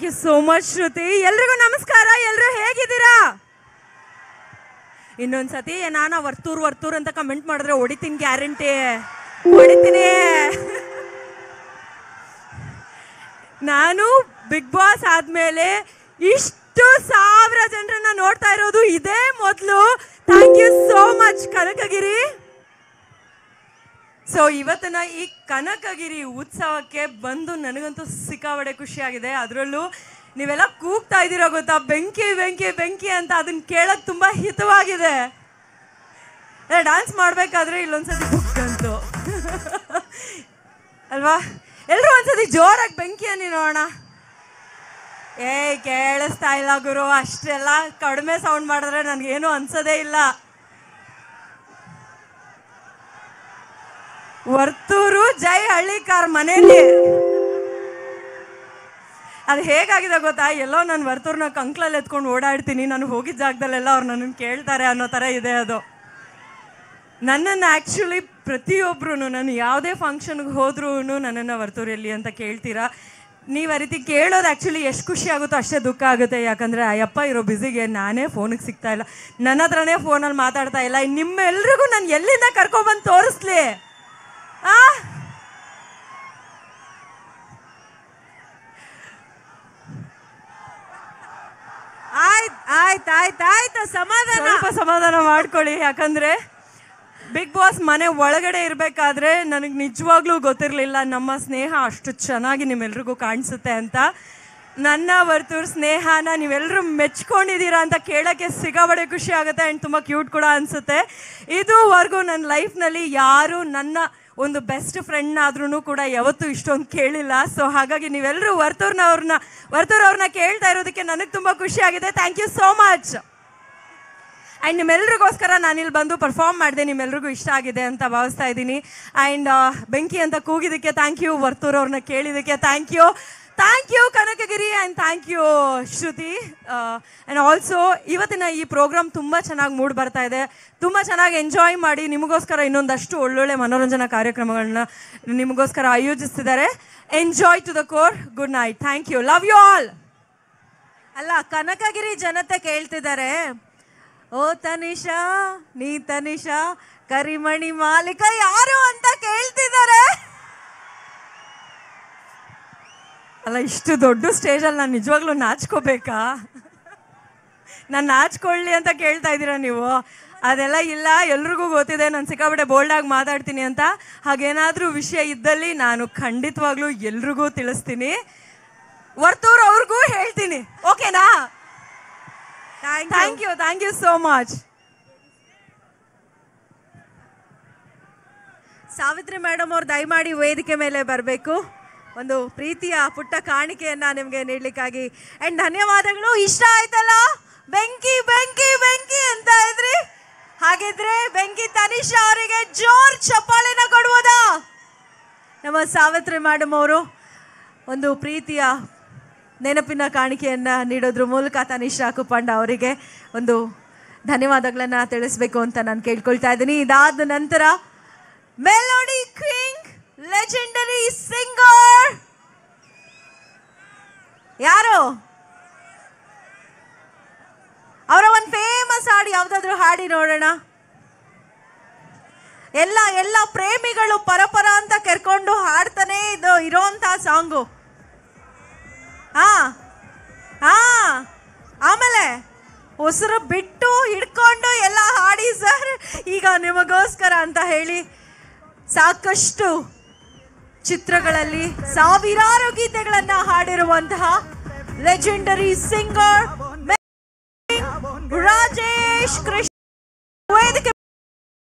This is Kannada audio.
thank you so much Shruti ಎಲ್ರಿಗೂ ನಮಸ್ಕಾರ ಎಲ್ರು ಹೇಗಿದ್ದೀರಾ ಇನ್ನೊಂದ್ಸತಿ ನಾನು ವರ್ತೂರ್ ವರ್ತೂರ್ ಅಂತ ಕಮೆಂಟ್ ಮಾಡಿದ್ರೆ ಹೊಡಿತೀನಿ ಗ್ಯಾರಂಟಿ ಹೊಡಿತೀನಿ ನಾನು ಬಿಗ್ ಬಾಸ್ ಆದ್ಮೇಲೆ ಇಷ್ಟು ಸಾವಿರ ಜನರನ್ನ ನೋಡ್ತಾ ಇರೋದು ಇದೇ ಮೊದಲು thank you so much Kanakagiri so ಇವತ್ತಿನ ಈ ಕನಕಗಿರಿ ಉತ್ಸವಕ್ಕೆ ಬಂದು ನನಗಂತೂ ಸಿಕ್ಕಾಬಡೆ ಖುಷಿಯಾಗಿದೆ ಅದರಲ್ಲೂ ನೀವೆಲ್ಲ ಕೂಗ್ತಾ ಇದ್ದೀರಾ ಗೊತ್ತಾ ಬೆಂಕಿ ಬೆಂಕಿ ಬೆಂಕಿ ಅಂತ ಅದನ್ನ ಕೇಳಕ್ ತುಂಬಾ ಹಿತವಾಗಿದೆ ಡ್ಯಾನ್ಸ್ ಮಾಡ್ಬೇಕಾದ್ರೆ ಇಲ್ಲೊಂದ್ಸತಿ ಬುಕ್ಕಂತು ಅಲ್ವಾ ಎಲ್ರು ಒಂದ್ಸತಿ ಜೋರಾಗಿ ಬೆಂಕಿ ಅನ್ನಿ ನೋಡೋಣ ಏ ಕೇಳಿಸ್ತಾ ಇಲ್ಲ ಗುರು ಅಷ್ಟೆಲ್ಲ ಕಡಿಮೆ ಸೌಂಡ್ ಮಾಡಿದ್ರೆ ನನಗೇನು ಅನ್ಸೋದೇ ಇಲ್ಲ ವರ್ತೂರು ಜೈ ಹಳ್ಳಿಕಾರ್ ಮನೆಯಲ್ಲಿ ಅದು ಹೇಗಾಗಿದೆ ಗೊತ್ತಾ ಎಲ್ಲೋ ನಾನು ವರ್ತೂರ್ನ ಕಂಕ್ಲಲ್ಲಿ ಎತ್ಕೊಂಡು ಓಡಾಡ್ತೀನಿ ನಾನು ಹೋಗಿದ್ದ ಜಾಗದಲ್ಲೆಲ್ಲ ಅವ್ರು ನನ್ನನ್ನು ಕೇಳ್ತಾರೆ ಅನ್ನೋ ಥರ ಇದೆ ಅದು ನನ್ನನ್ನು ಆ್ಯಕ್ಚುಲಿ ಪ್ರತಿಯೊಬ್ಬರು ನಾನು ಯಾವುದೇ ಫಂಕ್ಷನ್ಗೆ ಹೋದ್ರೂ ನನ್ನನ್ನು ವರ್ತೂರಲ್ಲಿ ಅಂತ ಕೇಳ್ತೀರಾ ನೀವು ಆ ರೀತಿ ಕೇಳೋದು ಆ್ಯಕ್ಚುಲಿ ಎಷ್ಟು ಖುಷಿ ಆಗುತ್ತೋ ಅಷ್ಟೇ ದುಃಖ ಆಗುತ್ತೆ ಯಾಕಂದರೆ ಅಯ್ಯಪ್ಪ ಇರೋ ಬಿಸಿಗೆ ನಾನೇ ಫೋನಿಗೆ ಸಿಗ್ತಾ ಇಲ್ಲ ನನ್ನ ಹತ್ರನೇ ಫೋನಲ್ಲಿ ಮಾತಾಡ್ತಾ ಇಲ್ಲ ನಿಮ್ಮೆಲ್ರಿಗೂ ನಾನು ಎಲ್ಲಿಂದ ಕರ್ಕೊಬಂದು ತೋರಿಸ್ಲಿ ಆ ಆಯ್ತ್ ಆಯ್ತ್ ಆಯ್ತ್ ಆಯ್ತು ಸಮಾಧಾನ ಸ್ವಲ್ಪ ಸಮಾಧಾನ ಮಾಡ್ಕೊಳ್ಳಿ ಯಾಕಂದ್ರೆ ಬಿಗ್ ಬಾಸ್ ಮನೆ ಒಳಗಡೆ ಇರಬೇಕಾದ್ರೆ ನನಗೆ ನಿಜವಾಗ್ಲೂ ಗೊತ್ತಿರಲಿಲ್ಲ ನಮ್ಮ ಸ್ನೇಹ ಅಷ್ಟು ಚೆನ್ನಾಗಿ ನಿಮ್ಮೆಲ್ರಿಗೂ ಕಾಣಿಸುತ್ತೆ ಅಂತ ನನ್ನ ವರ್ತೂರ್ ಸ್ನೇಹನ ನೀವೆಲ್ಲರೂ ಮೆಚ್ಕೊಂಡಿದ್ದೀರಾ ಅಂತ ಕೇಳೋಕ್ಕೆ ಸಿಗಾಬಡೆ ಖುಷಿ ಆಗುತ್ತೆ ಆ್ಯಂಡ್ ತುಂಬ ಕ್ಯೂಟ್ ಕೂಡ ಅನಿಸುತ್ತೆ ಇದುವರೆಗೂ ನನ್ನ ಲೈಫ್ನಲ್ಲಿ ಯಾರು ನನ್ನ ಒಂದು ಬೆಸ್ಟ್ ಫ್ರೆಂಡ್ ಆದ್ರೂ ಕೂಡ ಯಾವತ್ತೂ ಇಷ್ಟೊಂದು ಕೇಳಿಲ್ಲ ಸೊ ಹಾಗಾಗಿ ನೀವೆಲ್ಲರೂ ವರ್ತೂರ್ನವ್ರನ್ನ ವರ್ತೂರ್ ಅವ್ರನ್ನ ಕೇಳ್ತಾ ಇರೋದಕ್ಕೆ ನನಗೆ ತುಂಬ ಖುಷಿ ಆಗಿದೆ thank you so much and ನಿಮ್ಮೆಲ್ರಿಗೋಸ್ಕರ ನಾನಿಲ್ಲಿ ಬಂದು ಪರ್ಫಾರ್ಮ್ ಮಾಡಿದೆ ನಿಮ್ಮೆಲ್ರಿಗೂ ಇಷ್ಟ ಆಗಿದೆ ಅಂತ ಭಾವಿಸ್ತಾ ಇದ್ದೀನಿ ಆ್ಯಂಡ್ ಬೆಂಕಿ ಅಂತ ಕೂಗಿದ್ದಕ್ಕೆ ಥ್ಯಾಂಕ್ ಯು ವರ್ತೂರ್ ಅವ್ರನ್ನ ಕೇಳಿದ್ದಕ್ಕೆ thank you thank you Kanakagiri and thank you Shruti and also ಇವತ್ತಿನ ಈ ಪ್ರೋಗ್ರಾಮ್ ತುಂಬ ಚೆನ್ನಾಗಿ ಮೂಡ್ ಬರ್ತಾ ಇದೆ ತುಂಬ ಚೆನ್ನಾಗಿ ಎಂಜಾಯ್ ಮಾಡಿ ನಿಮಗೋಸ್ಕರ ಇನ್ನೊಂದಷ್ಟು ಒಳ್ಳೊಳ್ಳೆ ಮನೋರಂಜನಾ ಕಾರ್ಯಕ್ರಮಗಳನ್ನ ನಿಮಗೋಸ್ಕರ ಆಯೋಜಿಸ್ತಿದ್ದಾರೆ enjoy to the core good night thank you love you all ಅಲ್ಲ ಕನಕಗಿರಿ ಜನತೆ ಕೇಳ್ತಿದ್ದಾರೆ ಓ ತನಿಷಾ ನೀ ತನಿಷಾ ಕರಿಮಣಿ ಮಾಲೀಕ ಯಾರು ಅಂತ ಕೇಳ್ತಿದ್ದಾರೆ ಅಲ್ಲ ಇಷ್ಟು ದೊಡ್ಡ ಸ್ಟೇಜಲ್ಲಿ ನಾನು ನಿಜವಾಗ್ಲೂ ನಾಚ್ಕೋಬೇಕಾ ನಾನು ನಾಚ್ಕೊಳ್ಳಿ ಅಂತ ಕೇಳ್ತಾ ಇದ್ದೀರಾ ನೀವು ಅದೆಲ್ಲ ಇಲ್ಲ ಎಲ್ರಿಗೂ ಗೊತ್ತಿದೆ ನಾನು ಸಿಕ್ಕಾಬಿಟ್ಟೆ ಬೋಲ್ಡಾಗಿ ಮಾತಾಡ್ತೀನಿ ಅಂತ ಹಾಗೇನಾದರೂ ವಿಷಯ ಇದ್ದಲ್ಲಿ ನಾನು ಖಂಡಿತವಾಗ್ಲೂ ಎಲ್ರಿಗೂ ತಿಳಿಸ್ತೀನಿ ವರ್ತೂರ್ ಅವ್ರಿಗೂ ಹೇಳ್ತೀನಿ ಓಕೆನಾ thank you thank you so much Savitri madam ಅವ್ರು ದಯಮಾಡಿ ವೇದಿಕೆ ಮೇಲೆ ಬರಬೇಕು ಒಂದು ಪ್ರೀತಿಯ ಪುಟ್ಟ ಕಾಣಿಕೆಯನ್ನ ನಿಮಗೆ ನೀಡ್ಲಿಕ್ಕಾಗಿ ಅಂಡ್ ಧನ್ಯವಾದಗಳು ಇಷ್ಟ ಆಯ್ತಲ್ಲ ಬೆಂಕಿ ಬೆಂಕಿ ಬೆಂಕಿ ಅಂತ ಇದ್ರಿ ಹಾಗಿದ್ರೆ ಬೆಂಕಿ ತನಿಷಾ ಅವರಿಗೆ ಜೋರ್ ಚಪ್ಪಾಳೆನ ಕೊಡುವುದಾ ನಮ್ಮ ಸಾವಿತ್ರಿ ಮೇಡಮ್ ಅವರು ಒಂದು ಪ್ರೀತಿಯ ನೆನಪಿನ ಕಾಣಿಕೆಯನ್ನ ನೀಡೋದ್ರ ಮೂಲಕ ತನಿಷಾ ಕುಪ್ಪಂಡ ಅವರಿಗೆ ಒಂದು ಧನ್ಯವಾದಗಳನ್ನ ತಿಳಿಸ್ಬೇಕು ಅಂತ ನಾನು ಕೇಳ್ಕೊಳ್ತಾ ಇದ್ದೀನಿ ಇದಾದ ನಂತರ ಮೆಲೋಡಿ ಕ್ವಿಂಗ್ ಲೆಜೆಂಡರಿ ಸಿಂಗರ್ ಯಾರು ಅವರ ಒಂದು ಫೇಮಸ್ ಹಾಡು ಯಾವ್ದಾದ್ರು ಹಾಡಿ ನೋಡೋಣ ಎಲ್ಲ ಎಲ್ಲ ಪ್ರೇಮಿಗಳು ಪರಪರ ಅಂತ ಕೆರ್ಕೊಂಡು ಹಾಡ್ತಾನೆ ಇದು ಇರೋಂಥ ಸಾಂಗು ಹಾ ಹಾ ಆಮೇಲೆ ಉಸಿರು ಬಿಟ್ಟು ಹಿಡ್ಕೊಂಡು ಎಲ್ಲ ಹಾಡಿ ಸರ್ ಈಗ ನಿಮಗೋಸ್ಕರ ಅಂತ ಹೇಳಿ ಸಾಕಷ್ಟು ಚಿತ್ರಗಳಲ್ಲಿ ಸಾವಿರಾರು ಗೀತೆಗಳನ್ನ ಹಾಡಿರುವಂತಹ ಲೆಜೆಂಡರಿ ಸಿಂಗರ್ ರಾಜೇಶ್ ಕೃಷ್ಣ